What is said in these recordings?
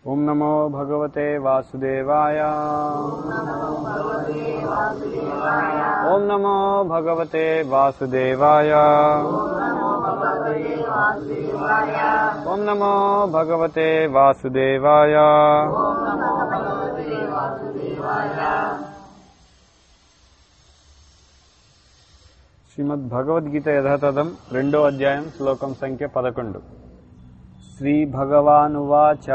ॐ नमो भगवते वासुदेवाय ॐ नमो भगवते वासुदेवाय ॐ नमो भगवते वासुदेवाय శ్రీమద్ భగవద్గీత యథాతథం రెండో అధ్యాయం శ్లోకం సంఖ్య పదకొండు శ్రీ భగవానువాచ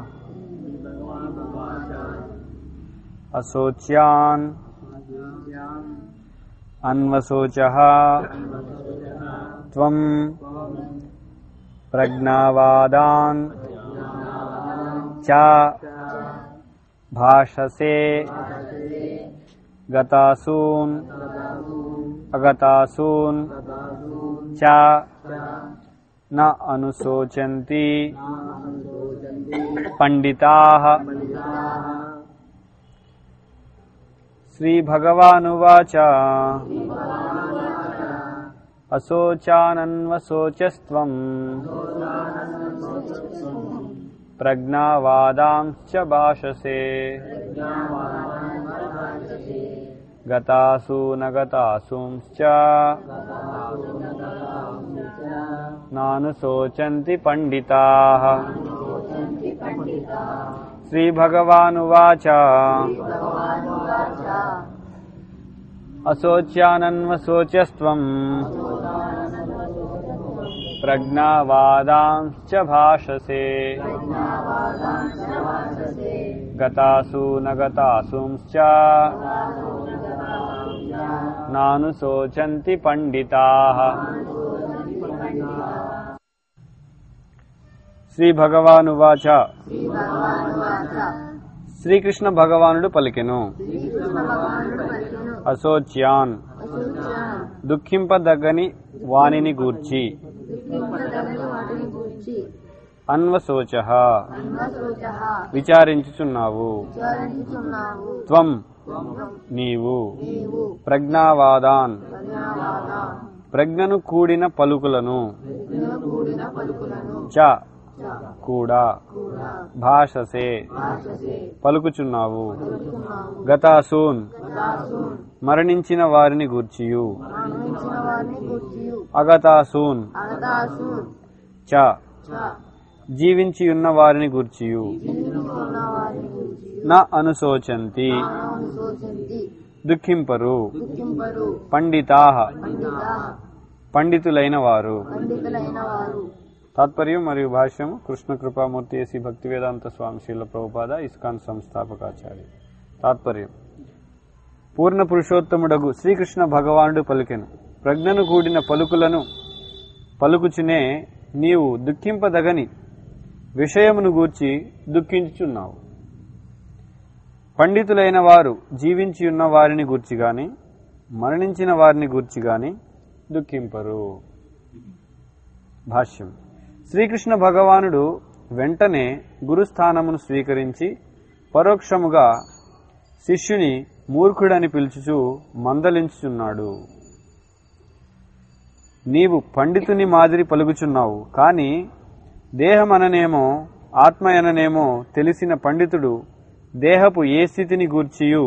అశోచ్యాన్ అన్వశోచ త్వం ప్రజ్ఞావాదాన్ చ భాషసే గతాసూన్ అగతాసూన్ చ న అనుశోచంతి పండితాః శ్రీభగవానువాచ అశోచానన్వశోచస్త్వం ప్రజ్ఞావాదాంశ్చ భాషసే గతాసు నగతాసూంశ్చ నానుశోచంతి పండితాః శ్రీభగవానువాచ అశోచ్యానన్వశోచస్త్వం ప్రజ్ఞావాదాంశ్చ భాషసే గతాసు నగతాసూంశ్చ నానుశోచంతి పండితాః శ్రీ భగవానువాచ శ్రీకృష్ణ భగవానుడు పలికెను అశోచ్యాన్ దుఃఖింపదగ్గని వానిని గూర్చి అన్వశోచ విచారించుచున్నావు త్వం నీవు ప్రజ్ఞావాదాన్ ప్రజ్ఞను కూడిన పలుకులను చ కూడా భాషసే పలుకుచున్నావు గతాసూన్ మరణించిన వారిని గూర్చియు అగతాసూన్ చ జీవించి ఉన్న వారిని గూర్చియు నా అనుశోచంతి దుఃఖింపరు పండితా పండితులైన వారు తాత్పర్యం మరియు భాష్యం కృష్ణ కృపామూర్తి ఏసీ భక్తి వేదాంత స్వామి శీల ప్రభుపాద ఇస్కాన్ సంస్థాపకాచార్య తాత్పర్యం పూర్ణ పురుషోత్తముడగు శ్రీకృష్ణ భగవానుడు పలికెను ప్రజ్ఞను కూడిన పలుకులను పలుకుచునే నీవు దుఃఖింపదగని విషయమును గూర్చి దుఃఖించుచున్నావు పండితులైన వారు జీవించి ఉన్న వారిని గూర్చి గాని మరణించిన వారిని గూర్చి గాని దుఃఖింపరు భాష్యం శ్రీకృష్ణ భగవానుడు వెంటనే గురుస్థానమును స్వీకరించి పరోక్షముగా శిష్యుని మూర్ఖుడని పిలుచుచు మందలించుచున్నాడు నీవు పండితుని మాదిరి పలుకుచున్నావు కాని దేహమననేమో ఆత్మయననేమో తెలిసిన పండితుడు దేహపు ఏ స్థితిని గూర్చియు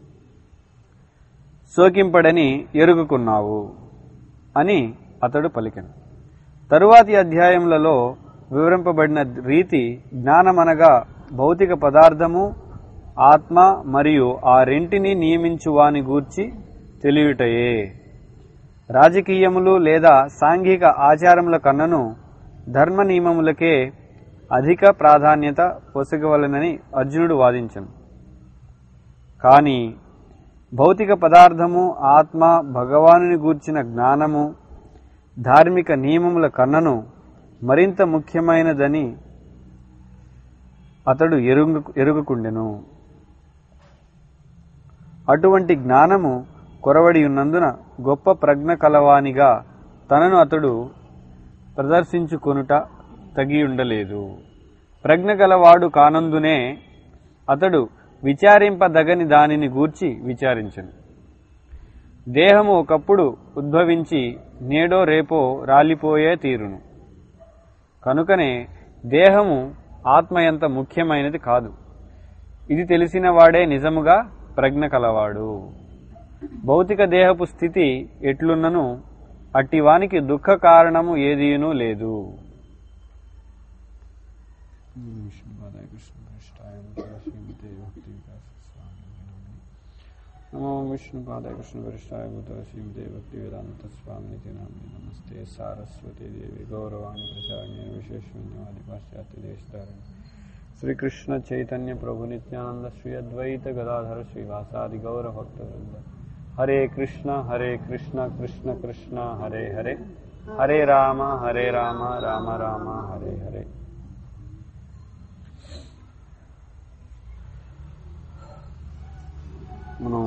సోకింపడని ఎరుగుకున్నావు అని అతడు పలికెను తరువాతి అధ్యాయములలో వివరింపబడిన రీతి జ్ఞానమనగా భౌతిక పదార్థము ఆత్మ మరియు ఆ రెంటిని నియమించు వాని గూర్చి తెలియుటయే రాజకీయములు లేదా సాంఘిక ఆచారముల కన్నను ధర్మ నియమములకే అధిక ప్రాధాన్యత పొసగవలనని అర్జునుడు వాదించను కాని భౌతిక పదార్థము ఆత్మ భగవానుని గూర్చిన జ్ఞానము ధార్మిక నియమముల కన్నను మరింత ముఖ్యమైనదని అతడు ఎరుగు ఎరుగుకుండెను అటువంటి జ్ఞానము కొరవడి ఉన్నందున గొప్ప ప్రజ్ఞ కలవానిగా తనను అతడు ప్రదర్శించుకొనుట తగి ఉండలేదు ప్రజ్ఞ గలవాడు కానందునే అతడు విచారింపదగని దానిని గూర్చి విచారించను దేహము ఒకప్పుడు ఉద్భవించి నేడో రేపో రాలిపోయే తీరును కనుకనే దేహము ఆత్మ ఎంత ముఖ్యమైనది కాదు ఇది తెలిసిన వాడే నిజముగా ప్రజ్ఞ కలవాడు భౌతిక దేహపు స్థితి ఎట్లున్నను అట్టివానికి దుఃఖ కారణము ఏదీనూ లేదు నమో విష్ణు పాదాయ కృష్ణ వరిష్టాయ భూత శ్రీమతే భక్తి వేదాంత స్వామి నామి నమస్తే సారస్వతి దేవి గౌరవాణి ప్రచారణ్య విశేషణ్యవాది పాశ్చాత్య దేశధారణి శ్రీకృష్ణ చైతన్య ప్రభు నిత్యానంద శ్రీ అద్వైత గదాధర శ్రీవాసాది గౌర భక్త వృంద హరే కృష్ణ హరే కృష్ణ కృష్ణ కృష్ణ హరే హరే హరే రామ హరే రామ రామ రామ హరే హరే మనం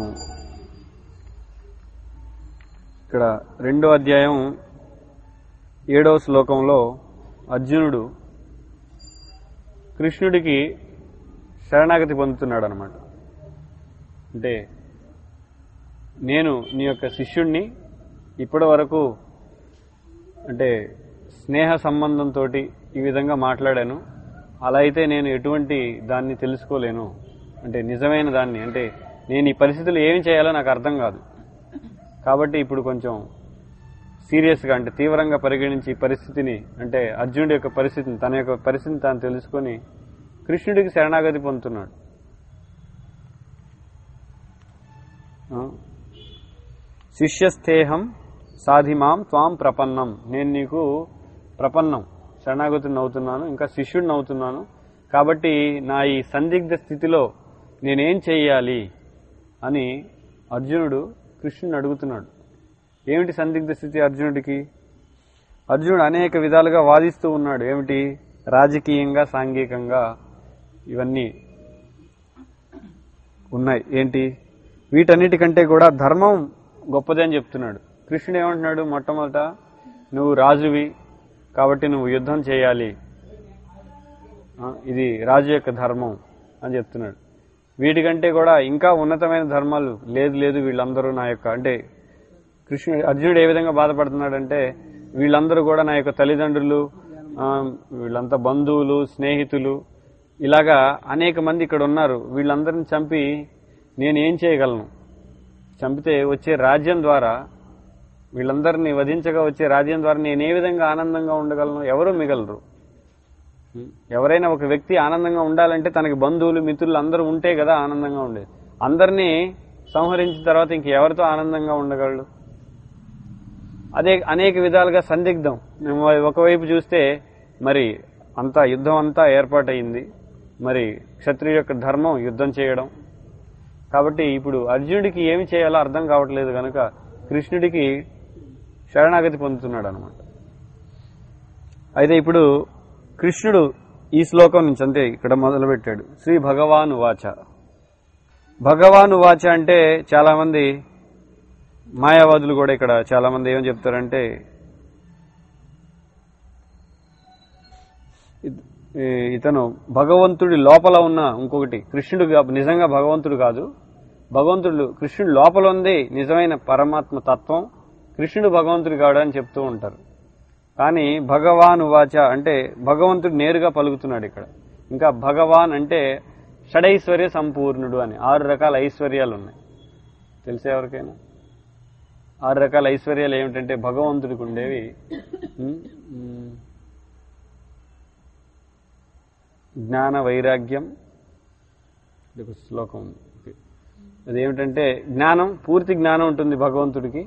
ఇక్కడ రెండో అధ్యాయం ఏడవ శ్లోకంలో అర్జునుడు కృష్ణుడికి శరణాగతి పొందుతున్నాడు అనమాట అంటే నేను నీ యొక్క శిష్యుణ్ణి ఇప్పటి వరకు అంటే స్నేహ సంబంధంతో ఈ విధంగా మాట్లాడాను అలా అయితే నేను ఎటువంటి దాన్ని తెలుసుకోలేను అంటే నిజమైన దాన్ని అంటే నేను ఈ పరిస్థితులు ఏమి చేయాలో నాకు అర్థం కాదు కాబట్టి ఇప్పుడు కొంచెం సీరియస్గా అంటే తీవ్రంగా పరిగణించి ఈ పరిస్థితిని అంటే అర్జునుడి యొక్క పరిస్థితిని తన యొక్క పరిస్థితిని తాను తెలుసుకొని కృష్ణుడికి శరణాగతి పొందుతున్నాడు ఆ? శిష్యస్థేహం సాధిమాం త్వాం ప్రపన్నం నేను నీకు ప్రపన్నం శరణాగతుని అవుతున్నాను ఇంకా శిష్యుడిని అవుతున్నాను కాబట్టి నా ఈ సందిగ్ధ స్థితిలో నేనేం చెయ్యాలి అని అర్జునుడు కృష్ణుని అడుగుతున్నాడు ఏమిటి సందిగ్ధ స్థితి అర్జునుడికి అర్జునుడు అనేక విధాలుగా వాదిస్తూ ఉన్నాడు ఏమిటి రాజకీయంగా సాంఘికంగా ఇవన్నీ ఉన్నాయి ఏంటి వీటన్నిటికంటే కూడా ధర్మం గొప్పది అని చెప్తున్నాడు కృష్ణుడు ఏమంటున్నాడు మొట్టమొదట నువ్వు రాజువి కాబట్టి నువ్వు యుద్ధం చేయాలి ఆ, ఇది రాజు యొక్క ధర్మం అని చెప్తున్నాడు వీటికంటే కూడా ఇంకా ఉన్నతమైన ధర్మాలు లేదు లేదు వీళ్ళందరూ నా యొక్క అంటే కృష్ణుడు అర్జునుడు ఏ విధంగా బాధపడుతున్నాడంటే వీళ్ళందరూ కూడా నా యొక్క తల్లిదండ్రులు ఆ, వీళ్ళంతా బంధువులు స్నేహితులు ఇలాగా అనేక మంది ఇక్కడ ఉన్నారు వీళ్ళందరిని చంపి నేను ఏం చేయగలను చంపితే వచ్చే రాజ్యం ద్వారా వీళ్ళందరినీ వధించగా వచ్చే రాజ్యం ద్వారా నేను ఏ విధంగా ఆనందంగా ఉండగలను ఎవరు మిగలరు ఎవరైనా ఒక వ్యక్తి ఆనందంగా ఉండాలంటే తనకి బంధువులు మిత్రులు అందరూ ఉంటే కదా ఆనందంగా ఉండేది అందరినీ సంహరించిన తర్వాత ఇంక ఎవరితో ఆనందంగా ఉండగలడు అదే అనేక విధాలుగా సందిగ్ధం మేము ఒకవైపు చూస్తే మరి అంతా యుద్ధం అంతా ఏర్పాటయింది మరి క్షత్రియ యొక్క ధర్మం యుద్ధం చేయడం కాబట్టి ఇప్పుడు అర్జునుడికి ఏమి చేయాలో అర్థం కావట్లేదు కనుక కృష్ణుడికి శరణాగతి పొందుతున్నాడు అనమాట అయితే ఇప్పుడు కృష్ణుడు ఈ శ్లోకం నుంచి అంతే ఇక్కడ మొదలుపెట్టాడు శ్రీ భగవాను వాచ భగవాను వాచ అంటే చాలా మంది మాయావాదులు కూడా ఇక్కడ చాలా మంది ఏం చెప్తారంటే ఇ- ఈ- ఇతను భగవంతుడి లోపల ఉన్న ఇంకొకటి కృష్ణుడు గా- నిజంగా భగవంతుడు కాదు భగవంతుడు కృష్ణుడు లోపల ఉంది నిజమైన పరమాత్మ తత్వం కృష్ణుడు భగవంతుడు కాడు అని చెప్తూ ఉంటారు కానీ భగవాన్ వాచ అంటే భగవంతుడు నేరుగా పలుకుతున్నాడు ఇక్కడ ఇంకా భగవాన్ అంటే షడైశ్వర్య సంపూర్ణుడు అని ఆరు రకాల ఐశ్వర్యాలు ఉన్నాయి తెలిసే ఎవరికైనా ఆరు రకాల ఐశ్వర్యాలు ఏమిటంటే భగవంతుడికి ఉండేవి ఉమ్, ఉమ్, జ్ఞాన వైరాగ్యం ఇది ఒక శ్లోకం ఉంది ఓకే. అదేమిటంటే జ్ఞానం పూర్తి జ్ఞానం ఉంటుంది భగవంతుడికి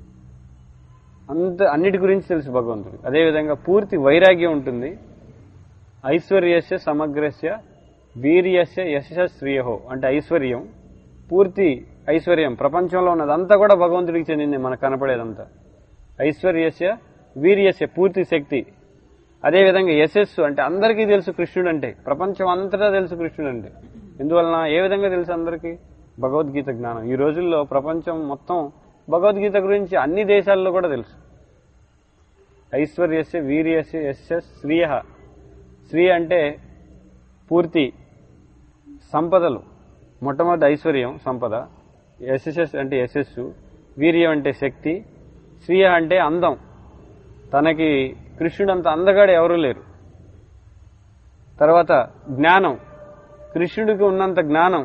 అంత అన్నిటి గురించి తెలుసు భగవంతుడికి అదేవిధంగా పూర్తి వైరాగ్యం ఉంటుంది ఐశ్వర్యస్య సమగ్రస్య వీర్యస్య యశ శ్రీయహో అంటే ఐశ్వర్యం పూర్తి ఐశ్వర్యం ప్రపంచంలో ఉన్నదంతా కూడా భగవంతుడికి చెందింది మనకు కనపడేదంతా ఐశ్వర్యస్య వీర్యస్య పూర్తి శక్తి అదేవిధంగా యశస్సు అంటే అందరికీ తెలుసు కృష్ణుడు అంటే ప్రపంచం అంతటా తెలుసు కృష్ణుడు అంటే ఎందువలన ఏ విధంగా తెలుసు అందరికీ భగవద్గీత జ్ఞానం ఈ రోజుల్లో ప్రపంచం మొత్తం భగవద్గీత గురించి అన్ని దేశాల్లో కూడా తెలుసు ఐశ్వర్యస్య వీర్యస్య యస్య శ్రీయ శ్రీ అంటే పూర్తి సంపదలు మొట్టమొదటి ఐశ్వర్యం సంపద యశస్సు అంటే యశస్సు వీర్యం అంటే శక్తి శ్రీయ అంటే అందం తనకి కృష్ణుడు అంత అందగాడు ఎవరూ లేరు తర్వాత జ్ఞానం కృష్ణుడికి ఉన్నంత జ్ఞానం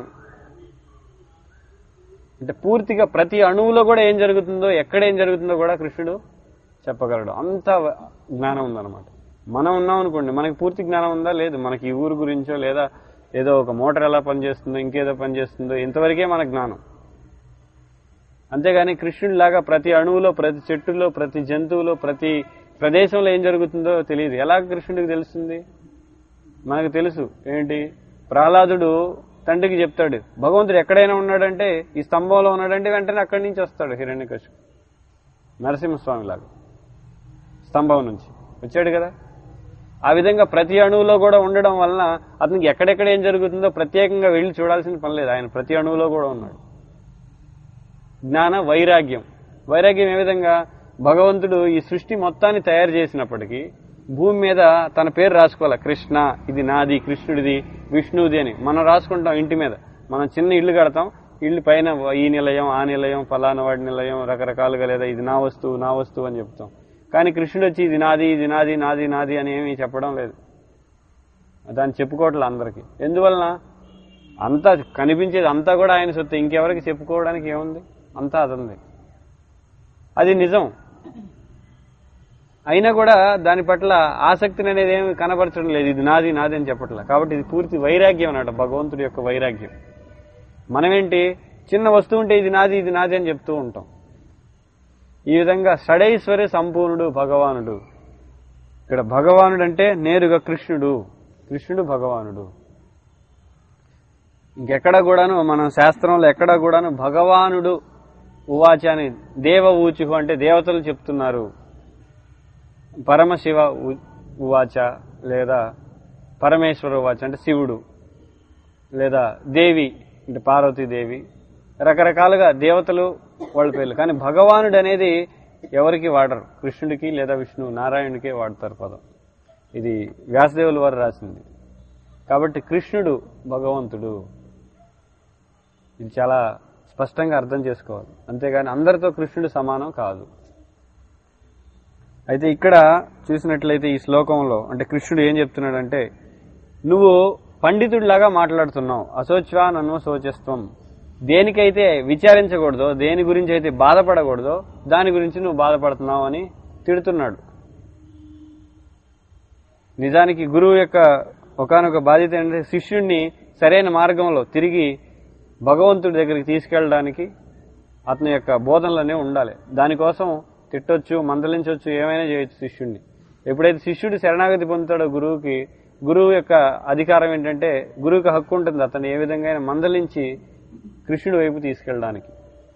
అంటే పూర్తిగా ప్రతి అణువులో కూడా ఏం జరుగుతుందో ఎక్కడ ఏం జరుగుతుందో కూడా కృష్ణుడు చెప్పగలడు అంత జ్ఞానం ఉందన్నమాట మనం ఉన్నాం అనుకోండి మనకి పూర్తి జ్ఞానం ఉందా లేదు మనకి ఈ ఊరు గురించో లేదా ఏదో ఒక మోటార్ ఎలా పనిచేస్తుందో ఇంకేదో పనిచేస్తుందో ఇంతవరకే మన జ్ఞానం అంతేగాని కృష్ణుడిలాగా ప్రతి అణువులో ప్రతి చెట్టులో ప్రతి జంతువులో ప్రతి ప్రదేశంలో ఏం జరుగుతుందో తెలియదు ఎలా కృష్ణుడికి తెలుస్తుంది మనకు తెలుసు ఏంటి ప్రహ్లాదుడు తండ్రికి చెప్తాడు భగవంతుడు ఎక్కడైనా ఉన్నాడంటే ఈ స్తంభంలో ఉన్నాడంటే వెంటనే అక్కడి నుంచి వస్తాడు హిరణ్యకశిపు నరసింహస్వామి లాగా స్తంభం నుంచి వచ్చాడు కదా ఆ విధంగా ప్రతి అణువులో కూడా ఉండడం వలన అతనికి ఎక్కడెక్కడ ఏం జరుగుతుందో ప్రత్యేకంగా వెళ్ళి చూడాల్సిన పని లేదు ఆయన ప్రతి అణువులో కూడా ఉన్నాడు జ్ఞాన వైరాగ్యం వైరాగ్యం ఏ విధంగా భగవంతుడు ఈ సృష్టి మొత్తాన్ని తయారు చేసినప్పటికీ భూమి మీద తన పేరు రాసుకోవాలి కృష్ణ ఇది నాది కృష్ణుడిది విష్ణువుది అని మనం రాసుకుంటాం ఇంటి మీద మనం చిన్న ఇల్లు కడతాం ఇల్లు పైన ఈ నిలయం ఆ నిలయం ఫలానా వాడి నిలయం రకరకాలుగా లేదా ఇది నా వస్తువు నా వస్తువు అని చెప్తాం కానీ కృష్ణుడు వచ్చి ఇది నాది ఇది నాది నాది నాది అని ఏమీ చెప్పడం లేదు దాన్ని చెప్పుకోవట్లే అందరికీ ఎందువలన అంతా కనిపించేది అంతా కూడా ఆయన సొత్తు ఇంకెవరికి చెప్పుకోవడానికి ఏముంది అంతా అదంది అది నిజం అయినా కూడా దాని పట్ల ఆసక్తిని అనేది ఏమి కనబరచడం లేదు ఇది నాది నాది అని చెప్పట్లే కాబట్టి ఇది పూర్తి వైరాగ్యం అన్నమాట భగవంతుడి యొక్క వైరాగ్యం మనమేంటి చిన్న వస్తువు ఉంటే ఇది నాది ఇది నాది అని చెప్తూ ఉంటాం ఈ విధంగా షడైశ్వరి సంపూర్ణుడు భగవానుడు ఇక్కడ భగవానుడు అంటే నేరుగా కృష్ణుడు కృష్ణుడు భగవానుడు ఇంకెక్కడ కూడాను మనం శాస్త్రంలో ఎక్కడ కూడాను భగవానుడు ఉవాచ అని దేవ ఊచుహు అంటే దేవతలు చెప్తున్నారు పరమశివ ఉ- ఉవాచ లేదా పరమేశ్వర ఉవాచ అంటే శివుడు లేదా దేవి అంటే పార్వతీదేవి రకరకాలుగా దేవతలు వాళ్ళ పేర్లు కానీ భగవానుడు అనేది ఎవరికి వాడరు కృష్ణుడికి లేదా విష్ణు నారాయణుడికే వాడతారు పదం ఇది వ్యాసదేవుల వారు రాసింది కాబట్టి కృష్ణుడు భగవంతుడు ఇది చాలా స్పష్టంగా అర్థం చేసుకోవాలి అంతేగాని అందరితో కృష్ణుడు సమానం కాదు అయితే ఇక్కడ చూసినట్లయితే ఈ శ్లోకంలో అంటే కృష్ణుడు ఏం చెప్తున్నాడంటే నువ్వు పండితుడిలాగా మాట్లాడుతున్నావు అశోచ్వా నన్ను శోచస్వం దేనికైతే విచారించకూడదో దేని గురించి అయితే బాధపడకూడదో దాని గురించి నువ్వు బాధపడుతున్నావు అని తిడుతున్నాడు నిజానికి గురువు యొక్క ఒకనొక బాధ్యత ఏంటంటే శిష్యుణ్ణి సరైన మార్గంలో తిరిగి భగవంతుడి దగ్గరికి తీసుకెళ్ళడానికి అతని యొక్క బోధనలోనే ఉండాలి దానికోసం తిట్టొచ్చు మందలించవచ్చు ఏమైనా చేయొచ్చు శిష్యుణ్ణి ఎప్పుడైతే శిష్యుడు శరణాగతి పొందుతాడో గురువుకి గురువు యొక్క అధికారం ఏంటంటే గురువుకి హక్కు ఉంటుంది అతను ఏ విధంగా అయినా మందలించి కృష్ణుడి వైపు తీసుకెళ్ళడానికి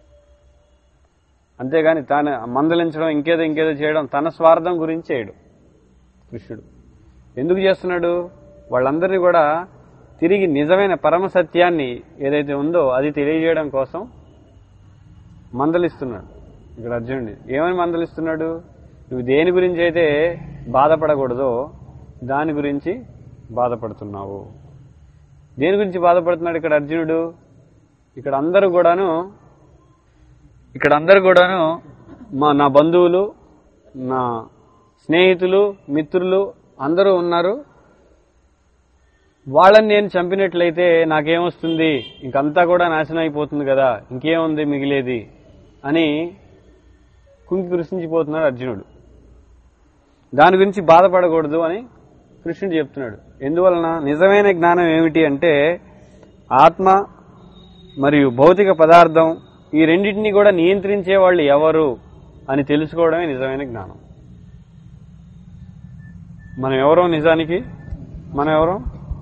అంతేగాని తాను మందలించడం ఇంకేదో ఇంకేదో చేయడం తన స్వార్థం గురించి చేయడు కృష్ణుడు ఎందుకు చేస్తున్నాడు వాళ్ళందరినీ కూడా తిరిగి నిజమైన పరమ సత్యాన్ని ఏదైతే ఉందో అది తెలియజేయడం కోసం మందలిస్తున్నాడు ఇక్కడ అర్జునుడి ఏమని మందలిస్తున్నాడు నువ్వు దేని గురించి అయితే బాధపడకూడదో దాని గురించి బాధపడుతున్నావు దేని గురించి బాధపడుతున్నాడు ఇక్కడ అర్జునుడు ఇక్కడ అందరూ కూడాను ఇక్కడ అందరూ కూడాను మా నా బంధువులు నా స్నేహితులు మిత్రులు అందరూ ఉన్నారు వాళ్ళని నేను చంపినట్లయితే నాకేమొస్తుంది ఇంకంతా కూడా నాశనం అయిపోతుంది కదా ఇంకేముంది మిగిలేది అని కుంకి కృషించిపోతున్నాడు అర్జునుడు దాని గురించి బాధపడకూడదు అని కృష్ణుడు చెప్తున్నాడు ఎందువలన నిజమైన జ్ఞానం ఏమిటి అంటే ఆత్మ మరియు భౌతిక పదార్థం ఈ రెండింటినీ కూడా నియంత్రించే వాళ్ళు ఎవరు అని తెలుసుకోవడమే నిజమైన జ్ఞానం మనం ఎవరో నిజానికి మనం ఎవరో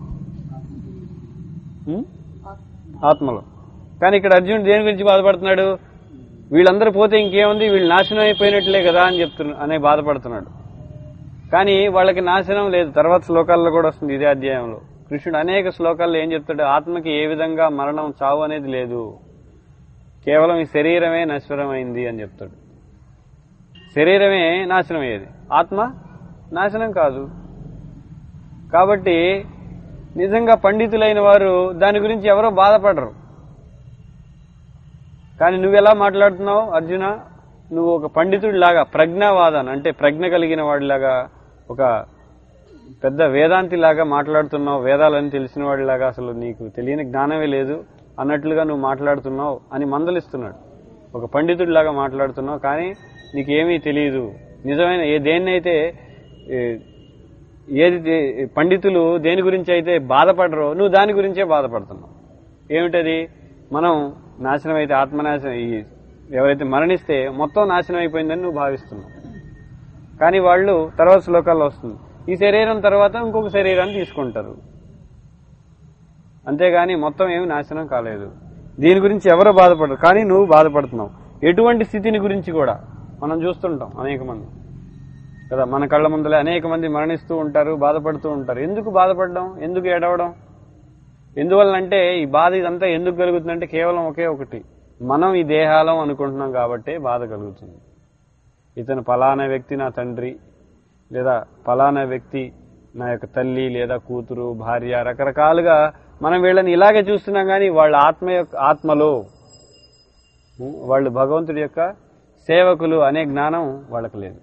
ఉం? ఆత్మలో కానీ ఇక్కడ అర్జునుడు దేని గురించి బాధపడుతున్నాడు వీళ్ళందరూ పోతే ఇంకేముంది వీళ్ళు నాశనం అయిపోయినట్లే కదా అని చెప్తున్నా అనే బాధపడుతున్నాడు కానీ వాళ్ళకి నాశనం లేదు తర్వాత శ్లోకాల్లో కూడా వస్తుంది ఇదే అధ్యాయంలో కృష్ణుడు అనేక శ్లోకాల్లో ఏం చెప్తాడు ఆత్మకి ఏ విధంగా మరణం చావు అనేది లేదు కేవలం ఈ శరీరమే నశ్వరమైంది అని చెప్తాడు శరీరమే నాశనం అయ్యేది ఆత్మ నాశనం కాదు కాబట్టి నిజంగా పండితులైన వారు దాని గురించి ఎవరో బాధపడరు కానీ నువ్వెలా మాట్లాడుతున్నావు అర్జున నువ్వు ఒక పండితుడిలాగా ప్రజ్ఞావాదన అంటే ప్రజ్ఞ కలిగిన వాడిలాగా ఒక పెద్ద వేదాంతి లాగా మాట్లాడుతున్నావు వేదాలని తెలిసిన వాడిలాగా అసలు నీకు తెలియని జ్ఞానమే లేదు అన్నట్లుగా నువ్వు మాట్లాడుతున్నావు అని మందలిస్తున్నాడు ఒక పండితుడిలాగా మాట్లాడుతున్నావు కానీ నీకేమీ తెలియదు నిజమైన ఏ దేన్నైతే ఏ, ఏది దే- పండితులు దేని గురించి అయితే బాధపడరో నువ్వు దాని గురించే బాధపడుతున్నావు ఏమిటది మనం నాశనం అయితే ఆత్మనాశనం ఈ ఎవరైతే మరణిస్తే మొత్తం నాశనం అయిపోయిందని నువ్వు భావిస్తున్నావు కానీ వాళ్ళు తర్వాత శ్లోకాల్లో వస్తుంది ఈ శరీరం తర్వాత ఇంకొక శరీరాన్ని తీసుకుంటారు అంతేగాని మొత్తం ఏమి నాశనం కాలేదు దీని గురించి ఎవరు బాధపడరు కానీ నువ్వు బాధపడుతున్నావు ఎటువంటి స్థితిని గురించి కూడా మనం చూస్తుంటాం అనేక మంది కదా మన కళ్ళ ముందలే అనేక మంది మరణిస్తూ ఉంటారు బాధపడుతూ ఉంటారు ఎందుకు బాధపడడం ఎందుకు ఏడవడం ఎందువల్లంటే ఈ బాధ ఇదంతా ఎందుకు కలుగుతుందంటే కేవలం ఒకే ఒకటి మనం ఈ దేహాలం అనుకుంటున్నాం కాబట్టే బాధ కలుగుతుంది ఇతను ఫలానా వ్యక్తి నా తండ్రి లేదా ఫలానా వ్యక్తి నా యొక్క తల్లి లేదా కూతురు భార్య రకరకాలుగా మనం వీళ్ళని ఇలాగే చూస్తున్నాం కానీ వాళ్ళ ఆత్మ యొక్క ఆత్మలో ఉం, వాళ్ళు భగవంతుడి యొక్క సేవకులు అనే జ్ఞానం వాళ్ళకి లేదు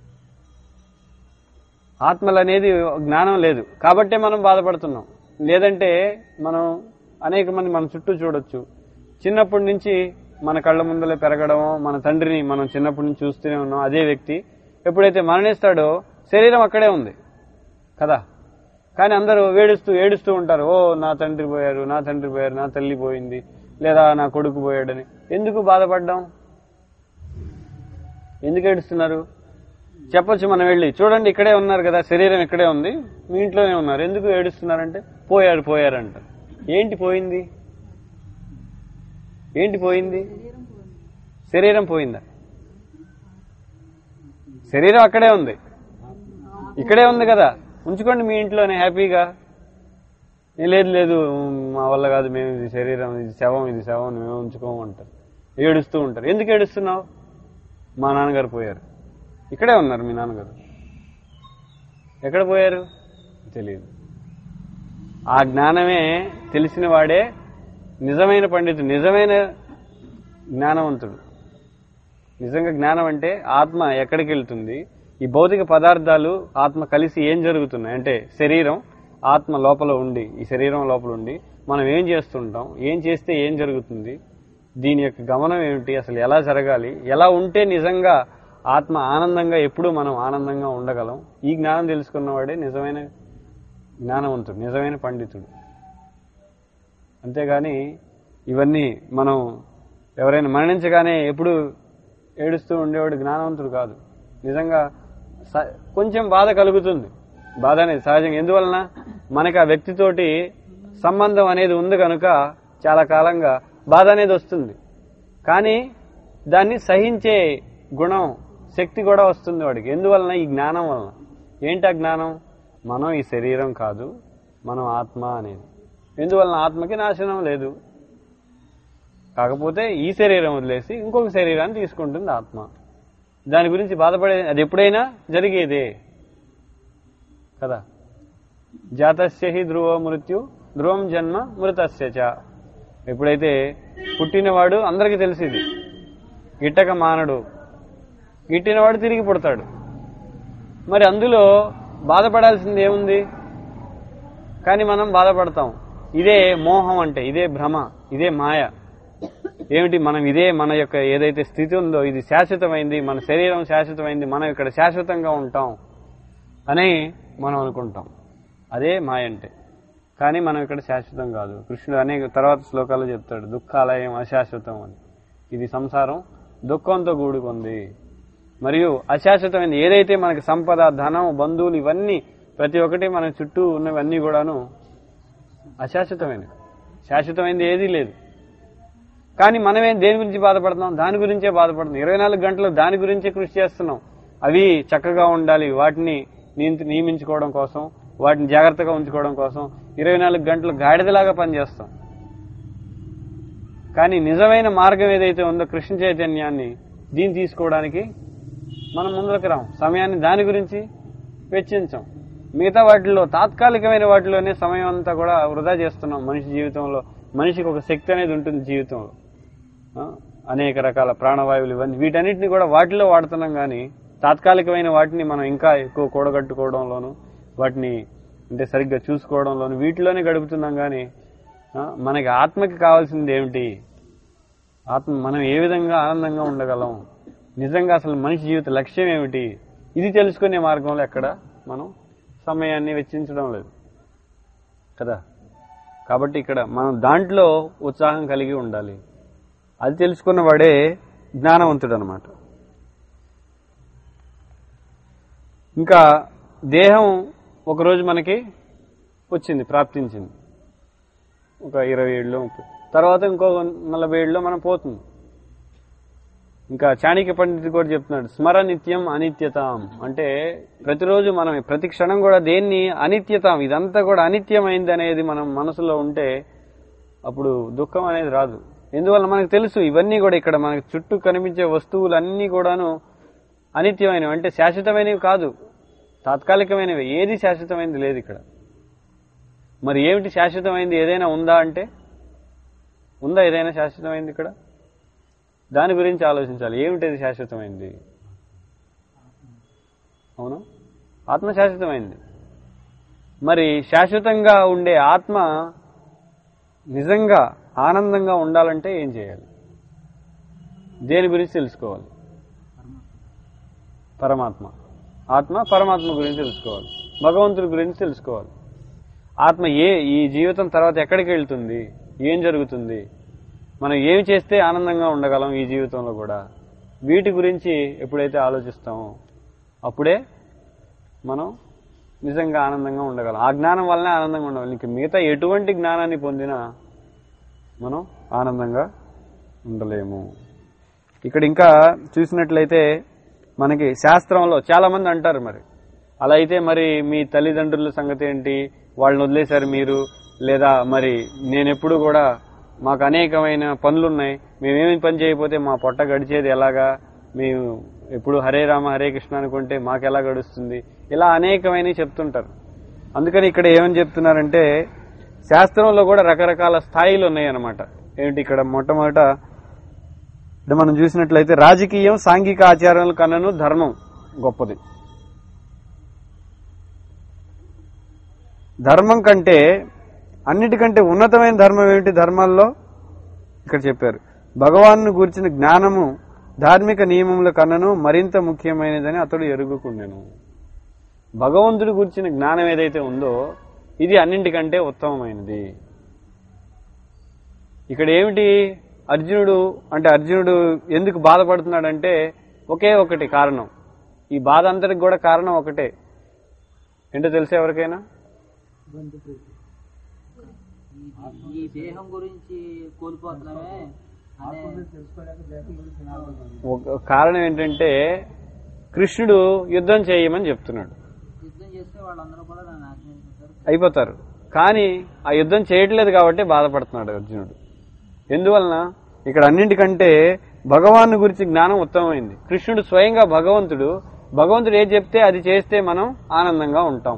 ఆత్మలు అనేది జ్ఞానం లేదు కాబట్టే మనం బాధపడుతున్నాం లేదంటే మనం అనేక మంది మన చుట్టూ చూడొచ్చు చిన్నప్పటి నుంచి మన కళ్ళ ముందలే పెరగడం మన తండ్రిని మనం చిన్నప్పటి నుంచి చూస్తూనే ఉన్నాం అదే వ్యక్తి ఎప్పుడైతే మరణిస్తాడో శరీరం అక్కడే ఉంది కదా కానీ అందరూ వేడుస్తూ ఏడుస్తూ ఉంటారు ఓ నా తండ్రి పోయారు నా తండ్రి పోయారు నా తల్లి పోయింది లేదా నా కొడుకు పోయాడని ఎందుకు బాధపడ్డాం ఎందుకు ఏడుస్తున్నారు చెప్పొచ్చు మనం వెళ్ళి చూడండి ఇక్కడే ఉన్నారు కదా శరీరం ఇక్కడే ఉంది మీ ఇంట్లోనే ఉన్నారు ఎందుకు ఏడుస్తున్నారంటే పోయారు పోయారంట ఏంటి పోయింది ఏంటి పోయింది శరీరం పోయిందా శరీరం అక్కడే ఉంది ఇక్కడే ఉంది కదా ఉంచుకోండి మీ ఇంట్లోనే హ్యాపీగా ఏ లేదు లేదు మా వల్ల కాదు మేము ఇది శరీరం ఇది శవం ఇది శవం మేము ఉంచుకోము అంటారు ఏడుస్తూ ఉంటారు ఎందుకు ఏడుస్తున్నావు మా నాన్నగారు పోయారు ఇక్కడే ఉన్నారు మీ నాన్నగారు ఎక్కడ పోయారు తెలియదు ఆ జ్ఞానమే తెలిసిన వాడే నిజమైన పండితుడు నిజమైన జ్ఞానవంతుడు నిజంగా జ్ఞానం అంటే ఆత్మ ఎక్కడికి వెళ్తుంది ఈ భౌతిక పదార్థాలు ఆత్మ కలిసి ఏం జరుగుతున్నాయి అంటే శరీరం ఆత్మ లోపల ఉండి ఈ శరీరం లోపల ఉండి మనం ఏం చేస్తుంటాం ఏం చేస్తే ఏం జరుగుతుంది దీని యొక్క గమనం ఏమిటి అసలు ఎలా జరగాలి ఎలా ఉంటే నిజంగా ఆత్మ ఆనందంగా ఎప్పుడూ మనం ఆనందంగా ఉండగలం ఈ జ్ఞానం తెలుసుకున్నవాడే నిజమైన జ్ఞానవంతుడు నిజమైన పండితుడు అంతేగాని ఇవన్నీ మనం ఎవరైనా మరణించగానే ఎప్పుడు ఏడుస్తూ ఉండేవాడు జ్ఞానవంతుడు కాదు నిజంగా స- కొంచెం బాధ కలుగుతుంది బాధ అనేది సహజంగా ఎందువలన మనకి ఆ వ్యక్తితోటి సంబంధం అనేది ఉంది కనుక చాలా కాలంగా బాధ అనేది వస్తుంది కానీ దాన్ని సహించే గుణం శక్తి కూడా వస్తుంది వాడికి ఎందువలన ఈ జ్ఞానం వలన ఏంటి ఆ జ్ఞానం మనం ఈ శరీరం కాదు మనం ఆత్మ అనేది ఎందువలన ఆత్మకి నాశనం లేదు కాకపోతే ఈ శరీరం వదిలేసి ఇంకొక శరీరాన్ని తీసుకుంటుంది ఆత్మ దాని గురించి బాధపడే అది ఎప్పుడైనా జరిగేదే కదా జాతస్య హి ధ్రువ మృత్యు ధ్రువం జన్మ మృతస్య చ ఎప్పుడైతే పుట్టినవాడు అందరికీ తెలిసింది గిట్టక మానడు గిట్టినవాడు తిరిగి పుడతాడు మరి అందులో బాధపడాల్సింది ఏముంది కానీ మనం బాధపడతాం ఇదే మోహం అంటే ఇదే భ్రమ ఇదే మాయ ఏమిటి మనం ఇదే మన యొక్క ఏదైతే స్థితి ఉందో ఇది శాశ్వతమైంది మన శరీరం శాశ్వతమైంది మనం ఇక్కడ శాశ్వతంగా ఉంటాం అని మనం అనుకుంటాం అదే మాయ అంటే కానీ మనం ఇక్కడ శాశ్వతం కాదు కృష్ణుడు అనేక తర్వాత శ్లోకాలు చెప్తాడు దుఃఖాలయం అశాశ్వతం అని ఇది సంసారం దుఃఖంతో కూడుకుంది మరియు అశాశ్వతమైనది ఏదైతే మనకి సంపద ధనం బంధువులు ఇవన్నీ ప్రతి ఒక్కటి మన చుట్టూ ఉన్నవన్నీ కూడాను అశాశ్వతమైనవి శాశ్వతమైనది ఏదీ లేదు కానీ మనమేం దేని గురించి బాధపడుతున్నాం దాని గురించే బాధపడుతున్నాం ఇరవై నాలుగు గంటలు దాని గురించే కృషి చేస్తున్నాం అవి చక్కగా ఉండాలి వాటిని నియంత్ర- నియమించుకోవడం కోసం వాటిని జాగ్రత్తగా ఉంచుకోవడం కోసం ఇరవై నాలుగు గంటలు గాడిదలాగా పనిచేస్తాం కానీ నిజమైన మార్గం ఏదైతే ఉందో కృష్ణ చైతన్యాన్ని దీన్ని తీసుకోవడానికి మనం ముందుకు రాం సమయాన్ని దాని గురించి వెచ్చించాం మిగతా వాటిల్లో తాత్కాలికమైన వాటిలోనే సమయం అంతా కూడా వృధా చేస్తున్నాం మనిషి జీవితంలో మనిషికి ఒక శక్తి అనేది ఉంటుంది జీవితంలో ఆ, అనేక రకాల ప్రాణవాయువులు ఇవన్నీ వీటన్నిటిని కూడా వాటిలో వాడుతున్నాం కానీ తాత్కాలికమైన వాటిని మనం ఇంకా ఎక్కువ కూడగట్టుకోవడంలోను వాటిని అంటే సరిగ్గా చూసుకోవడంలోని వీటిలోనే గడుపుతున్నాం కానీ ఆ, మనకి ఆత్మకి కావాల్సింది ఏమిటి ఆత్మ మనం ఏ విధంగా ఆనందంగా ఉండగలం నిజంగా అసలు మనిషి జీవిత లక్ష్యం ఏమిటి ఇది తెలుసుకునే మార్గంలో ఎక్కడ మనం సమయాన్ని వెచ్చించడం లేదు కదా కాబట్టి ఇక్కడ మనం దాంట్లో ఉత్సాహం కలిగి ఉండాలి అది తెలుసుకున్న వాడే జ్ఞానవంతుడు అనమాట ఇంకా దేహం ఒకరోజు మనకి వచ్చింది ప్రాప్తించింది ఒక ఇరవై ఏళ్ళు ముప్పై తర్వాత ఇంకో నలభై ఏళ్ళలో మనం పోతుంది ఇంకా చాణక్య పండితుడు కూడా చెప్తున్నాడు స్మర నిత్యం అనిత్యతాం అంటే ప్రతిరోజు మనం ప్రతి క్షణం కూడా దేన్ని అనిత్యతాం ఇదంతా కూడా అనిత్యమైంది అనేది మనం మనసులో ఉంటే అప్పుడు దుఃఖం అనేది రాదు ఎందువల్ల మనకు తెలుసు ఇవన్నీ కూడా ఇక్కడ మనకు చుట్టూ కనిపించే వస్తువులన్నీ కూడాను అనిత్యమైనవి అంటే శాశ్వతమైనవి కాదు తాత్కాలికమైనవి ఏది శాశ్వతమైనది లేదు ఇక్కడ మరి ఏమిటి శాశ్వతమైనది ఏదైనా ఉందా అంటే ఉందా ఏదైనా శాశ్వతమైంది ఇక్కడ దాని గురించి ఆలోచించాలి ఏమిటది శాశ్వతమైంది అవును ఆత్మ శాశ్వతమైంది మరి శాశ్వతంగా ఉండే ఆత్మ నిజంగా ఆనందంగా ఉండాలంటే ఏం చేయాలి దేని గురించి తెలుసుకోవాలి పరమాత్మ ఆత్మ పరమాత్మ గురించి తెలుసుకోవాలి భగవంతుడి గురించి తెలుసుకోవాలి ఆత్మ ఏ ఈ జీవితం తర్వాత ఎక్కడికి వెళ్తుంది ఏం జరుగుతుంది మనం ఏమి చేస్తే ఆనందంగా ఉండగలం ఈ జీవితంలో కూడా వీటి గురించి ఎప్పుడైతే ఆలోచిస్తామో అప్పుడే మనం నిజంగా ఆనందంగా ఉండగలం ఆ జ్ఞానం వల్లనే ఆనందంగా ఉండగలం ఇంక మిగతా ఎటువంటి జ్ఞానాన్ని పొందినా మనం ఆనందంగా ఉండలేము ఇక్కడ ఇంకా చూసినట్లయితే మనకి శాస్త్రంలో చాలా మంది అంటారు మరి అలా అయితే మరి మీ తల్లిదండ్రుల సంగతి ఏంటి వాళ్ళని వదిలేశారు మీరు లేదా మరి నేనెప్పుడు కూడా మాకు అనేకమైన పనులున్నాయి మేమేమి పని చేయకపోతే మా పొట్ట గడిచేది ఎలాగా మేము ఎప్పుడు హరే రామ హరే కృష్ణ అనుకుంటే మాకు ఎలా గడుస్తుంది ఇలా అనేకమైనవి చెప్తుంటారు అందుకని ఇక్కడ ఏమని చెప్తున్నారంటే శాస్త్రంలో కూడా రకరకాల స్థాయిలు ఉన్నాయి అన్నమాట ఏంటి ఇక్కడ మొట్టమొదట అంటే మనం చూసినట్లయితే రాజకీయం సాంఘిక ఆచారాల కన్నాను ధర్మం గొప్పది ధర్మం కంటే అన్నిటికంటే ఉన్నతమైన ధర్మం ఏమిటి ధర్మాల్లో ఇక్కడ చెప్పారు భగవాన్ను గూర్చిన జ్ఞానము ధార్మిక నియమముల కన్నను మరింత ముఖ్యమైనదని అతడు ఎరుగుకుండెను భగవంతుడి గురించిన జ్ఞానం ఏదైతే ఉందో ఇది అన్నింటికంటే ఉత్తమమైనది ఇక్కడ ఏమిటి అర్జునుడు అంటే అర్జునుడు ఎందుకు బాధపడుతున్నాడంటే ఒకే ఒకటి కారణం ఈ బాధ అంతటికి కూడా కారణం ఒకటే ఏంటో తెలుసా ఎవరికైనా ఈ- ఈ దేహం గురించి కోల్పోతున్నామే అనే ఒక కారణం ఏంటంటే కృష్ణుడు యుద్ధం చేయమని చెప్తున్నాడు యుద్ధం చేస్తే వాళ్ళందరూ కూడా నన్ను ఆజ్ఞాపిస్తారు అయిపోతారు కానీ ఆ యుద్ధం చేయట్లేదు కాబట్టి బాధపడుతున్నాడు అర్జునుడు ఎందువలన ఇక్కడ అన్నింటికంటే భగవాన్ గురించి జ్ఞానం ఉత్తమమైంది కృష్ణుడు స్వయంగా భగవంతుడు భగవంతుడు ఏది చెప్తే అది చేస్తే మనం ఆనందంగా ఉంటాం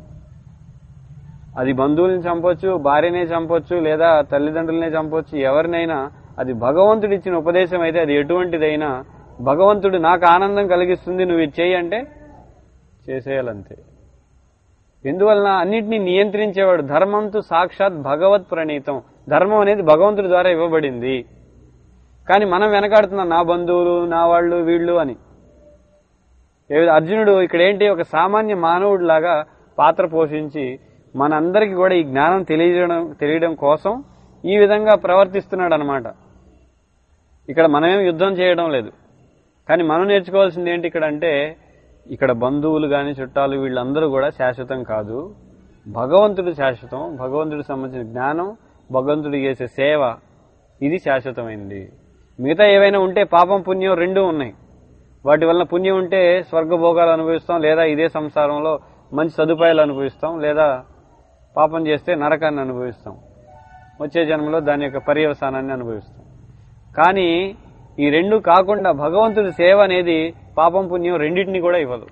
అది బంధువుల్ని చంపొచ్చు భార్యనే చంపొచ్చు లేదా తల్లిదండ్రులనే చంపొచ్చు ఎవరినైనా అది భగవంతుడు ఇచ్చిన ఉపదేశం అయితే అది ఎటువంటిదైనా భగవంతుడు నాకు ఆనందం కలిగిస్తుంది నువ్వు ఇది చేయి అంటే చేసేయాలంతే ఎందువలన అన్నిటినీ నియంత్రించేవాడు ధర్మంతు సాక్షాత్ భగవత్ ప్రణీతం ధర్మం అనేది భగవంతుడి ద్వారా ఇవ్వబడింది కానీ మనం వెనకాడుతున్నాం నా బంధువులు నా వాళ్ళు వీళ్ళు అని ఏ విధ- అర్జునుడు ఇక్కడ ఏంటి ఒక సామాన్య మానవుడిలాగా పాత్ర పోషించి మనందరికీ కూడా ఈ జ్ఞానం తెలియజేయడం తెలియడం కోసం ఈ విధంగా ప్రవర్తిస్తున్నాడు అనమాట ఇక్కడ మనమేం యుద్ధం చేయడం లేదు కానీ మనం నేర్చుకోవాల్సింది ఏంటి ఇక్కడ అంటే ఇక్కడ బంధువులు కానీ చుట్టాలు వీళ్ళందరూ కూడా శాశ్వతం కాదు భగవంతుడు శాశ్వతం భగవంతుడికి సంబంధించిన జ్ఞానం భగవంతుడు చేసే సేవ ఇది శాశ్వతమైనది మిగతా ఏవైనా ఉంటే పాపం పుణ్యం రెండూ ఉన్నాయి వాటి వలన పుణ్యం ఉంటే స్వర్గభోగాలు అనుభవిస్తాం లేదా ఇదే సంసారంలో మంచి సదుపాయాలు అనుభవిస్తాం లేదా పాపం చేస్తే నరకాన్ని అనుభవిస్తాం వచ్చే జన్మలో దాని యొక్క పర్యవసానాన్ని అనుభవిస్తాం కానీ ఈ రెండు కాకుండా భగవంతుడి సేవ అనేది పాపం పుణ్యం రెండింటిని కూడా ఇవ్వదు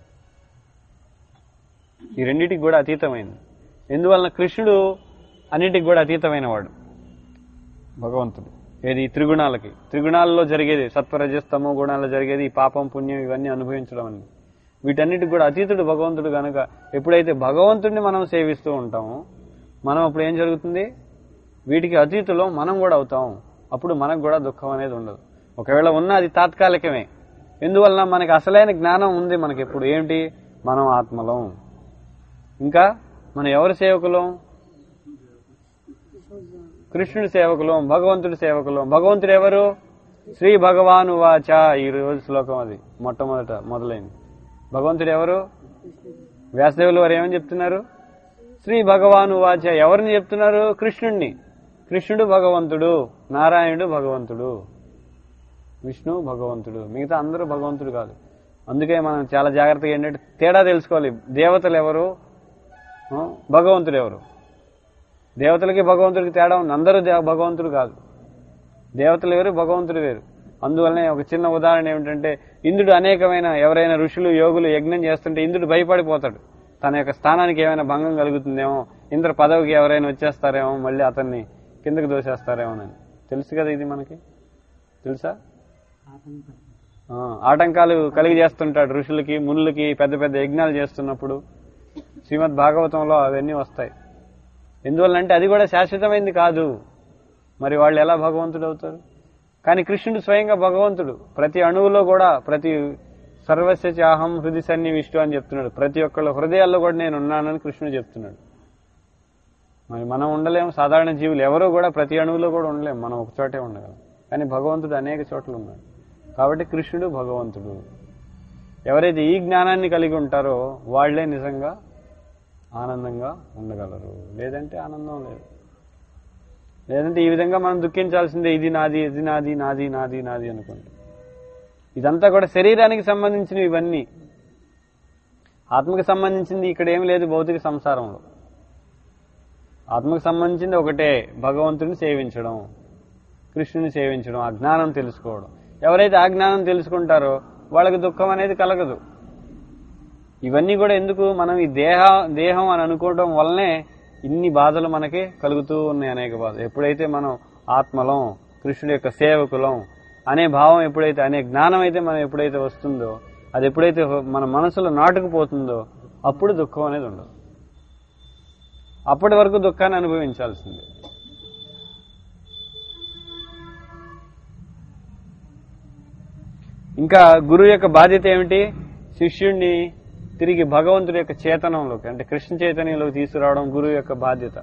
ఈ రెండింటికి కూడా అతీతమైంది ఎందువలన కృష్ణుడు అన్నిటికి కూడా అతీతమైన వాడు భగవంతుడు ఏది ఈ త్రిగుణాలకి త్రిగుణాలలో జరిగేది సత్వరజస్తమో గుణాల్లో జరిగేది ఈ పాపం పుణ్యం ఇవన్నీ అనుభవించడం అని వీటన్నిటికి కూడా అతీతుడు భగవంతుడు కనుక ఎప్పుడైతే భగవంతుడిని మనం సేవిస్తూ ఉంటామో మనం అప్పుడు ఏం జరుగుతుంది వీటికి అతీతులో మనం కూడా అవుతాం అప్పుడు మనకు కూడా దుఃఖం అనేది ఉండదు ఒకవేళ ఉన్న అది తాత్కాలికమే ఎందువలన మనకి అసలైన జ్ఞానం ఉంది మనకి ఎప్పుడు ఏమిటి మనం ఆత్మలం ఇంకా మనం ఎవరి సేవకులం కృష్ణుడి సేవకులం భగవంతుడి సేవకులం భగవంతుడు ఎవరు శ్రీ భగవాను వాచ ఈ రోజు శ్లోకం అది మొట్టమొదట మొదలైంది భగవంతుడు ఎవరు వ్యాసదేవులు వారు ఏమని చెప్తున్నారు శ్రీ భగవాను వాచ ఎవరిని చెప్తున్నారు కృష్ణుణ్ణి కృష్ణుడు భగవంతుడు నారాయణుడు భగవంతుడు విష్ణు భగవంతుడు మిగతా అందరూ భగవంతుడు కాదు అందుకే మనం చాలా జాగ్రత్తగా ఏంటంటే తేడా తెలుసుకోవాలి దేవతలు ఎవరు ఆ, భగవంతుడు ఎవరు దేవతలకి భగవంతుడికి తేడా ఉంది అందరూ దే- భగవంతుడు కాదు దేవతలు వేరు భగవంతుడు వేరు అందువల్లనే ఒక చిన్న ఉదాహరణ ఏమిటంటే ఇంద్రుడు అనేకమైన ఎవరైనా ఋషులు యోగులు యజ్ఞం చేస్తుంటే ఇంద్రుడు భయపడిపోతాడు తన యొక్క స్థానానికి ఏమైనా భంగం కలుగుతుందేమో ఇంద్ర పదవికి ఎవరైనా వచ్చేస్తారేమో మళ్ళీ అతన్ని కిందకి దోసేస్తారేమోనని తెలుసు కదా ఇది మనకి తెలుసా ఆ, ఆటంకాలు కలిగి చేస్తుంటాడు ఋషులకి మునులకి పెద్ద పెద్ద యజ్ఞాలు చేస్తున్నప్పుడు శ్రీమద్ భాగవతంలో అవన్నీ వస్తాయి ఎందువల్లంటే అది కూడా శాశ్వతమైంది కాదు మరి వాళ్ళు ఎలా భగవంతుడు అవుతారు కానీ కృష్ణుడు స్వయంగా భగవంతుడు ప్రతి అణువులో కూడా ప్రతి సర్వస్య చాహం హృది సన్నివిష్టు అని చెప్తున్నాడు ప్రతి ఒక్కళ్ళ హృదయాల్లో కూడా నేను ఉన్నానని కృష్ణుడు చెప్తున్నాడు మరి మనం ఉండలేము సాధారణ జీవులు ఎవరో కూడా ప్రతి అణువులో కూడా ఉండలేము మనం ఒక చోటే ఉండగలం కానీ భగవంతుడు అనేక చోట్ల ఉన్నాడు కాబట్టి కృష్ణుడు భగవంతుడు ఎవరైతే ఈ జ్ఞానాన్ని కలిగి ఉంటారో వాళ్లే నిజంగా ఆనందంగా ఉండగలరు లేదంటే ఆనందం లేదు లేదంటే ఈ విధంగా మనం దుఃఖించాల్సిందే ఇది నాది ఇది నాది నాది నాది నాది అనుకుంటే ఇదంతా కూడా శరీరానికి సంబంధించినవి ఇవన్నీ ఆత్మకి సంబంధించింది ఇక్కడ ఏం లేదు భౌతిక సంసారంలో ఆత్మకు సంబంధించింది ఒకటే భగవంతుడిని సేవించడం కృష్ణుని సేవించడం ఆ జ్ఞానం తెలుసుకోవడం ఎవరైతే ఆ జ్ఞానం తెలుసుకుంటారో వాళ్ళకి దుఃఖం అనేది కలగదు ఇవన్నీ కూడా ఎందుకు మనం ఈ దేహ దేహం అని అనుకోవడం వల్లనే ఇన్ని బాధలు మనకి కలుగుతూ ఉన్నాయి అనేక బాధలు ఎప్పుడైతే మనం ఆత్మలం కృష్ణుడి యొక్క సేవకులం అనే భావం ఎప్పుడైతే అనే జ్ఞానం అయితే మనం ఎప్పుడైతే వస్తుందో అది ఎప్పుడైతే మన మనసులో నాటుకుపోతుందో అప్పుడు దుఃఖం అనేది ఉండదు అప్పటి వరకు దుఃఖాన్ని అనుభవించాల్సిందే ఇంకా గురువు యొక్క బాధ్యత ఏమిటి శిష్యుణ్ణి తిరిగి భగవంతుడి యొక్క చేతనంలోకి అంటే కృష్ణ చైతన్యంలోకి తీసుకురావడం గురువు యొక్క బాధ్యత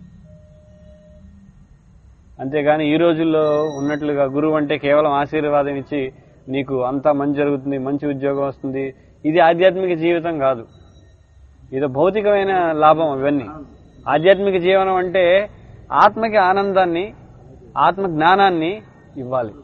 అంతేగాని ఈ రోజుల్లో ఉన్నట్లుగా గురువు అంటే కేవలం ఆశీర్వాదం ఇచ్చి నీకు అంతా మంచి జరుగుతుంది మంచి ఉద్యోగం వస్తుంది ఇది ఆధ్యాత్మిక జీవితం కాదు ఇది భౌతికమైన లాభం ఇవన్నీ ఆధ్యాత్మిక జీవనం అంటే ఆత్మకి ఆనందాన్ని ఆత్మ జ్ఞానాన్ని ఇవ్వాలి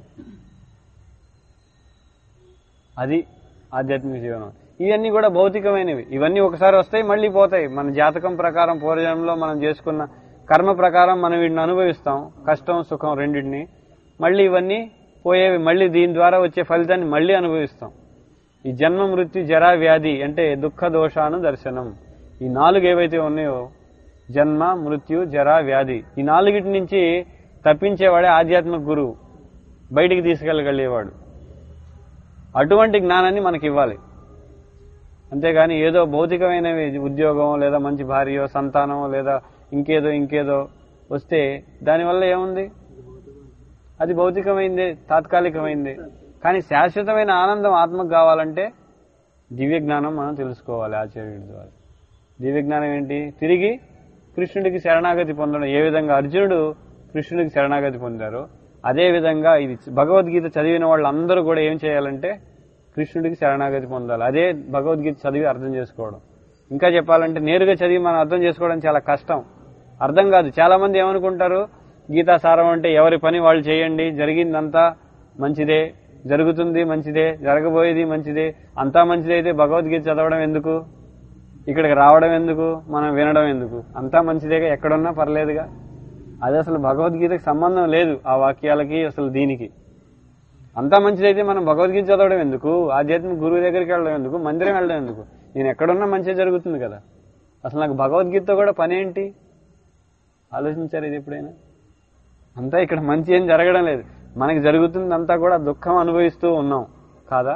అది ఆధ్యాత్మిక జీవనం ఇవన్నీ కూడా భౌతికమైనవి ఇవన్నీ ఒకసారి వస్తాయి మళ్ళీ పోతాయి మన జాతకం ప్రకారం పూర్వజన్మలో మనం చేసుకున్న కర్మ ప్రకారం మనం వీటిని అనుభవిస్తాం కష్టం సుఖం రెండింటిని మళ్ళీ ఇవన్నీ పోయేవి మళ్ళీ దీని ద్వారా వచ్చే ఫలితాన్ని మళ్ళీ అనుభవిస్తాం ఈ జన్మ మృత్యు జరా వ్యాధి అంటే దుఃఖ దోషాను దర్శనం ఈ నాలుగు ఏవైతే ఉన్నాయో జన్మ మృత్యు జరా వ్యాధి ఈ నాలుగిటి నుంచి తప్పించేవాడే ఆధ్యాత్మిక గురువు బయటికి తీసుకెళ్ళగలిగేవాడు అటువంటి జ్ఞానాన్ని మనకి ఇవ్వాలి అంతేగాని ఏదో భౌతికమైనవి ఉద్యోగం లేదా మంచి భార్యో సంతానం లేదా ఇంకేదో ఇంకేదో వస్తే దానివల్ల ఏముంది అది భౌతికమైందే తాత్కాలికమైందే కానీ శాశ్వతమైన ఆనందం ఆత్మకు కావాలంటే దివ్య జ్ఞానం మనం తెలుసుకోవాలి ఆచార్యుడి ద్వారా దివ్య జ్ఞానం ఏంటి తిరిగి కృష్ణుడికి శరణాగతి పొందడం ఏ విధంగా అర్జునుడు కృష్ణుడికి శరణాగతి పొందారో అదే విధంగా ఇది భగవద్గీత చదివిన వాళ్ళందరూ కూడా ఏం చేయాలంటే కృష్ణుడికి శరణాగతి పొందాలి అదే భగవద్గీత చదివి అర్థం చేసుకోవడం ఇంకా చెప్పాలంటే నేరుగా చదివి మనం అర్థం చేసుకోవడం చాలా కష్టం అర్థం కాదు చాలా మంది ఏమనుకుంటారు గీతా సారం అంటే ఎవరి పని వాళ్ళు చేయండి జరిగిందంతా మంచిదే జరుగుతుంది మంచిదే జరగబోయేది మంచిదే అంతా మంచిదైతే భగవద్గీత చదవడం ఎందుకు ఇక్కడికి రావడం ఎందుకు మనం వినడం ఎందుకు అంతా మంచిదేగా ఎక్కడున్నా పర్లేదుగా అది అసలు భగవద్గీతకి సంబంధం లేదు ఆ వాక్యాలకి అసలు దీనికి అంతా మంచిదైతే మనం భగవద్గీత చదవడం ఎందుకు ఆధ్యాత్మిక గురువు దగ్గరికి వెళ్ళడం ఎందుకు మందిరం వెళ్ళడం ఎందుకు నేను ఎక్కడున్నా మంచిగా జరుగుతుంది కదా అసలు నాకు భగవద్గీతతో కూడా పని ఏంటి ఆలోచించారు ఇది ఎప్పుడైనా అంతా ఇక్కడ మంచి ఏం జరగడం లేదు మనకి జరుగుతుంది అంతా కూడా దుఃఖం అనుభవిస్తూ ఉన్నాం కాదా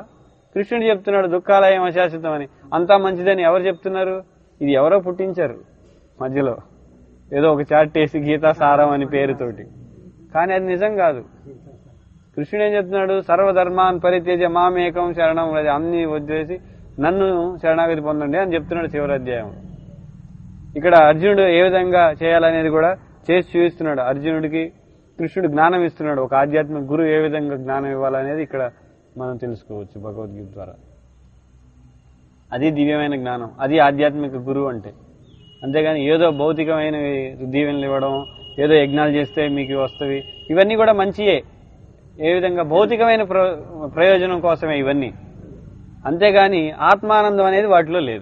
కృష్ణుడు చెప్తున్నాడు దుఃఖాలయం అశాశ్వతం అని అంతా మంచిదని ఎవరు చెప్తున్నారు ఇది ఎవరో పుట్టించారు మధ్యలో ఏదో ఒక చాట్ వేసి గీతా సారం అని పేరుతోటి కానీ అది నిజం కాదు కృష్ణుడు ఏం చెప్తున్నాడు సర్వధర్మాన్ పరిత్యజ మామేకం శరణం వ్రజ అన్ని వదిలేసి నన్ను శరణాగతి పొందండి అని చెప్తున్నాడు చివరి అధ్యాయం ఇక్కడ అర్జునుడు ఏ విధంగా చేయాలనేది కూడా చేసి చూపిస్తున్నాడు అర్జునుడికి కృష్ణుడు జ్ఞానం ఇస్తున్నాడు ఒక ఆధ్యాత్మిక గురువు ఏ విధంగా జ్ఞానం ఇవ్వాలనేది ఇక్కడ మనం తెలుసుకోవచ్చు భగవద్గీత ద్వారా అది దివ్యమైన జ్ఞానం అది ఆధ్యాత్మిక గురువు అంటే అంతేగాని ఏదో భౌతికమైన దీవెనలు ఇవ్వడం ఏదో యజ్ఞాలు చేస్తే మీకు ఇవి వస్తవి ఇవన్నీ కూడా మంచియే ఏ విధంగా భౌతికమైన ప్ర- ప్రయోజనం కోసమే ఇవన్నీ అంతేగాని ఆత్మానందం అనేది వాటిలో లేదు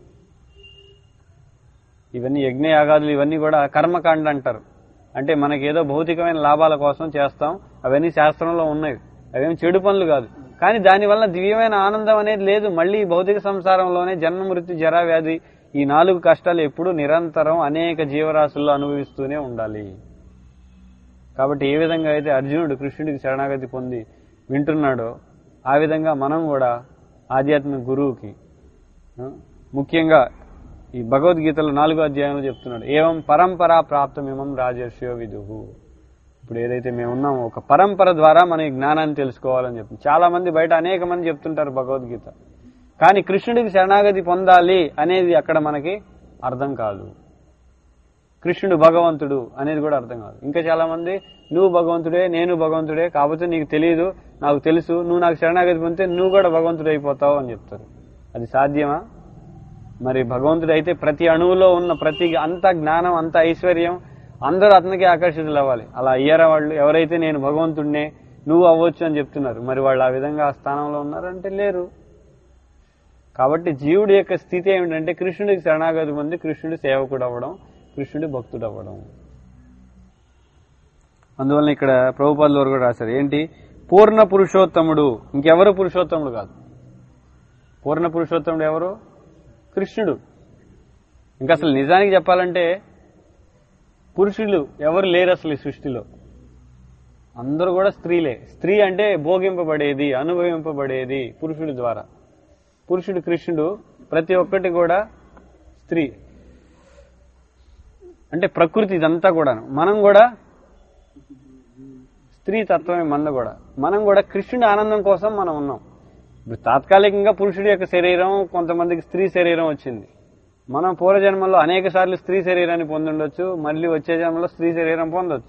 ఇవన్నీ యజ్ఞయాగాదులు ఇవన్నీ కూడా కర్మకాండ అంటారు అంటే మనకి ఏదో భౌతికమైన లాభాల కోసం చేస్తాం అవన్నీ శాస్త్రంలో ఉన్నాయి అవేం చెడు పనులు కాదు కానీ దానివల్ల దివ్యమైన ఆనందం అనేది లేదు మళ్ళీ ఈ భౌతిక సంసారంలోనే జన్మ మృత్యు జరా వ్యాధి ఈ నాలుగు కష్టాలు ఎప్పుడూ నిరంతరం అనేక జీవరాశుల్లో అనుభవిస్తూనే ఉండాలి కాబట్టి ఏ విధంగా అయితే అర్జునుడు కృష్ణుడికి శరణాగతి పొంది వింటున్నాడో ఆ విధంగా మనం కూడా ఆధ్యాత్మిక గురువుకి ఆ, ముఖ్యంగా ఈ భగవద్గీతలో నాలుగో అధ్యాయంలో చెప్తున్నాడు ఏవం పరంపరా ప్రాప్తమేమం రాజర్షియో విదుహు ఇప్పుడు ఏదైతే మేము ఉన్నామో ఒక పరంపర ద్వారా మన ఈ జ్ఞానాన్ని తెలుసుకోవాలని చెప్తుంది చాలా మంది బయట అనేక మంది చెప్తుంటారు భగవద్గీత కానీ కృష్ణుడికి శరణాగతి పొందాలి అనేది అక్కడ మనకి అర్థం కాదు కృష్ణుడు భగవంతుడు అనేది కూడా అర్థం కాదు ఇంకా చాలా మంది నువ్వు భగవంతుడే నేను భగవంతుడే కాకపోతే నీకు తెలియదు నాకు తెలుసు నువ్వు నాకు శరణాగతి పొందితే నువ్వు కూడా భగవంతుడు అయిపోతావు అని చెప్తారు అది సాధ్యమా మరి భగవంతుడు అయితే ప్రతి అణువులో ఉన్న ప్రతి అంత జ్ఞానం అంత ఐశ్వర్యం అందరూ అతనికి ఆకర్షితులు అవ్వాలి అలా అయ్యారా వాళ్ళు ఎవరైతే నేను భగవంతుడినే నువ్వు అవ్వచ్చు అని చెప్తున్నారు మరి వాళ్ళు ఆ విధంగా ఆ స్థానంలో ఉన్నారంటే లేరు కాబట్టి జీవుడి యొక్క స్థితి ఏమిటంటే కృష్ణుడికి శరణాగతి పొంది కృష్ణుడి సేవకుడు అవ్వడం కృష్ణుడి భక్తుడు అవ్వడం అందువల్ల ఇక్కడ ప్రభుపాదుల వారు కూడా రాశారు ఏంటి పూర్ణ పురుషోత్తముడు ఇంకెవరు పురుషోత్తముడు కాదు పూర్ణ పురుషోత్తముడు ఎవరు కృష్ణుడు ఇంకా అసలు నిజానికి చెప్పాలంటే పురుషులు ఎవరు లేరు అసలు ఈ సృష్టిలో అందరూ కూడా స్త్రీలే స్త్రీ అంటే భోగింపబడేది అనుభవింపబడేది పురుషుడి ద్వారా పురుషుడు కృష్ణుడు ప్రతి ఒక్కటి కూడా స్త్రీ అంటే ప్రకృతి ఇదంతా కూడాను మనం కూడా స్త్రీ తత్వమే మంద కూడా మనం కూడా కృష్ణుడి ఆనందం కోసం మనం ఉన్నాం ఇప్పుడు తాత్కాలికంగా పురుషుడి యొక్క శరీరం కొంతమందికి స్త్రీ శరీరం వచ్చింది మనం పూర్వజన్మలో అనేక సార్లు స్త్రీ శరీరాన్ని పొందుండొచ్చు మళ్ళీ వచ్చే జన్మలో స్త్రీ శరీరం పొందొచ్చు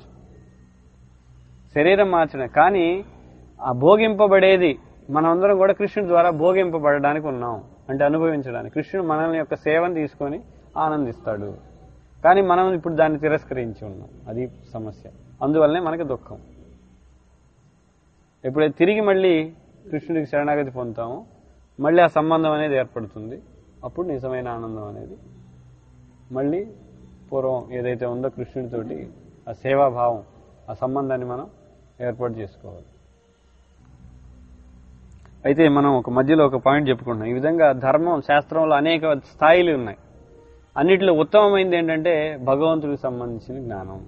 శరీరం మార్చడం కానీ ఆ భోగింపబడేది మనమందరం కూడా కృష్ణుడి ద్వారా భోగింపబడడానికి ఉన్నాం అంటే అనుభవించడానికి కృష్ణుడు మనల్ని యొక్క సేవను తీసుకొని ఆనందిస్తాడు కానీ మనం ఇప్పుడు దాన్ని తిరస్కరించి ఉన్నాం అది సమస్య అందువల్లనే మనకి దుఃఖం ఎప్పుడైతే తిరిగి మళ్ళీ కృష్ణుడికి శరణాగతి పొందుతామో మళ్ళీ ఆ సంబంధం అనేది ఏర్పడుతుంది అప్పుడు నిజమైన ఆనందం అనేది మళ్ళీ పూర్వం ఏదైతే ఉందో కృష్ణుడితోటి ఆ సేవాభావం ఆ సంబంధాన్ని మనం ఏర్పాటు చేసుకోవాలి అయితే మనం ఒక మధ్యలో ఒక పాయింట్ చెప్పుకుంటున్నాం ఈ విధంగా ధర్మం శాస్త్రంలో అనేక స్థాయిలు ఉన్నాయి అన్నిటిలో ఉత్తమమైనది ఏంటంటే భగవంతుడికి సంబంధించిన జ్ఞానం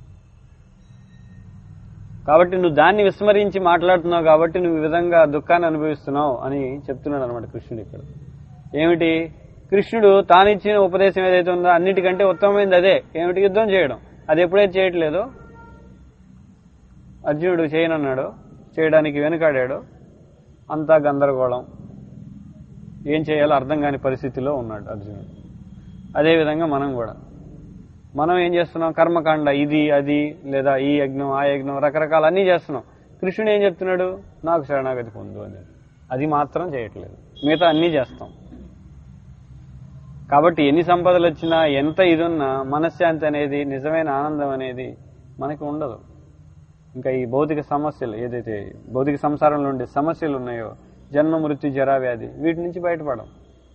కాబట్టి నువ్వు దాన్ని విస్మరించి మాట్లాడుతున్నావు కాబట్టి నువ్వు ఈ విధంగా దుఃఖాన్ని అనుభవిస్తున్నావు అని చెప్తున్నాడు అనమాట కృష్ణుడు ఇక్కడ ఏమిటి కృష్ణుడు తానిచ్చిన ఉపదేశం ఏదైతే ఉందో అన్నిటికంటే ఉత్తమమైనది అదే ఏమిటి యుద్ధం చేయడం అది ఎప్పుడైతే చేయట్లేదో అర్జునుడు చేయనన్నాడో చేయడానికి వెనుకాడాడో అంతా గందరగోళం ఏం చేయాలో అర్థం కాని పరిస్థితిలో ఉన్నాడు అర్జునుడు అదేవిధంగా మనం కూడా మనం ఏం చేస్తున్నాం కర్మకాండ ఇది అది లేదా ఈ యజ్ఞం ఆ యజ్ఞం రకరకాల అన్నీ చేస్తున్నాం కృష్ణుడు ఏం చెప్తున్నాడు నాకు శరణాగతి పొందు అని అది మాత్రం చేయట్లేదు మిగతా అన్నీ చేస్తాం కాబట్టి ఎన్ని సంపదలు వచ్చినా ఎంత ఇది ఉన్నా మనశ్శాంతి అనేది నిజమైన ఆనందం అనేది మనకి ఉండదు ఇంకా ఈ భౌతిక సమస్యలు ఏదైతే భౌతిక సంసారంలో ఉండే సమస్యలు ఉన్నాయో జన్మ మృత్యు జరా వ్యాధి వీటి నుంచి బయటపడం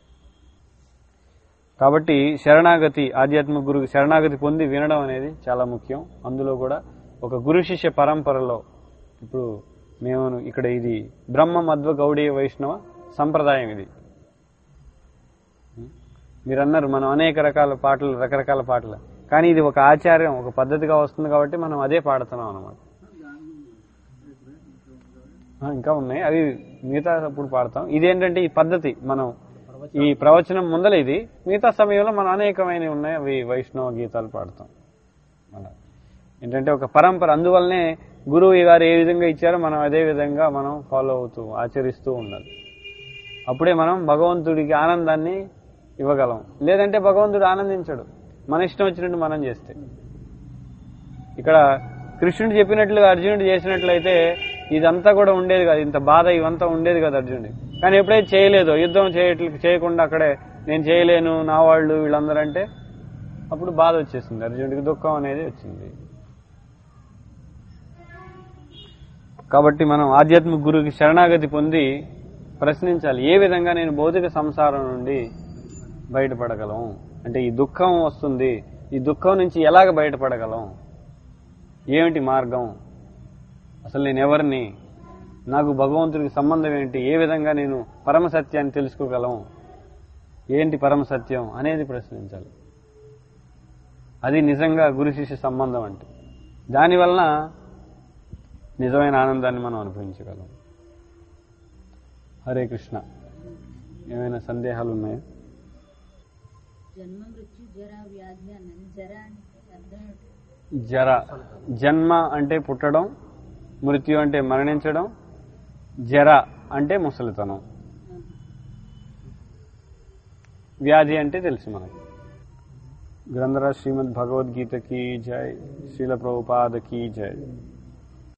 కాబట్టి శరణాగతి ఆధ్యాత్మిక గురు శరణాగతి పొంది వినడం అనేది చాలా ముఖ్యం అందులో కూడా ఒక గురు శిష్య పరంపరలో ఇప్పుడు మేము ఇక్కడ ఇది బ్రహ్మ మధ్వ గౌడీయ వైష్ణవ సంప్రదాయం ఇది మీరు అన్నారు మనం అనేక రకాల పాటలు రకరకాల పాటలు కానీ ఇది ఒక ఆచార్యం ఒక పద్ధతిగా వస్తుంది కాబట్టి మనం అదే పాడుతున్నాం అన్నమాట ఆ, ఇంకా ఉన్నాయి అవి మిగతా అప్పుడు పాడతాం ఇదేంటంటే ఈ పద్ధతి మనం ఈ ప్రవచనం ముందల ఇది మిగతా సమయంలో మన అనేకమైనవి ఉన్నాయి అవి వైష్ణవ గీతాలు పాడతాం అలా ఏంటంటే ఒక పరంపర అందువల్లనే గురువు గారు ఏ విధంగా ఇచ్చారో మనం అదే విధంగా మనం ఫాలో అవుతూ ఆచరిస్తూ ఉండాలి అప్పుడే మనం భగవంతుడికి ఆనందాన్ని ఇవ్వగలం లేదంటే భగవంతుడు ఆనందించడు మన ఇష్టం వచ్చినట్టు మనం చేస్తే ఇక్కడ కృష్ణుడు చెప్పినట్లుగా అర్జునుడు చేసినట్లయితే ఇదంతా కూడా ఉండేది కాదు ఇంత బాధ ఇవంతా ఉండేది కదా అర్జునుడి కానీ ఎప్పుడైతే చేయలేదో యుద్ధం చేయట్ల చేయకుండా అక్కడే నేను చేయలేను నా వాళ్ళు వీళ్ళందరూ అంటే అప్పుడు బాధ వచ్చేసింది అర్జునుడికి దుఃఖం అనేది వచ్చింది కాబట్టి మనం ఆధ్యాత్మిక గురువుకి శరణాగతి పొంది ప్రశ్నించాలి ఏ విధంగా నేను భౌతిక సంసారం నుండి బయటపడగలం అంటే ఈ దుఃఖం వస్తుంది ఈ దుఃఖం నుంచి ఎలాగ బయటపడగలం ఏమిటి మార్గం అసలు నేను ఎవరిని నాకు భగవంతుడికి సంబంధం ఏంటి ఏ విధంగా నేను పరమ సత్యాన్ని తెలుసుకోగలం ఏంటి పరమ సత్యం అనేది ప్రశ్నించాలి అది నిజంగా గురు శిష్య సంబంధం అంటే దానివలన నిజమైన ఆనందాన్ని మనం అనుభవించగలం హరే కృష్ణ ఏమైనా సందేహాలు ఉన్నాయా జన్మ మృత్యు జర వ్యాధి అన్నది జర అంటే అర్థం ఏంటి? జర జన్మ అంటే పుట్టడం మృత్యు అంటే మరణించడం జర అంటే ముసలితనం వ్యాధి అంటే తెలుసు మనకి గ్రంథరాజ్ శ్రీమద్ భగవద్గీత కీ జై శీల ప్రభుపాద కీ జై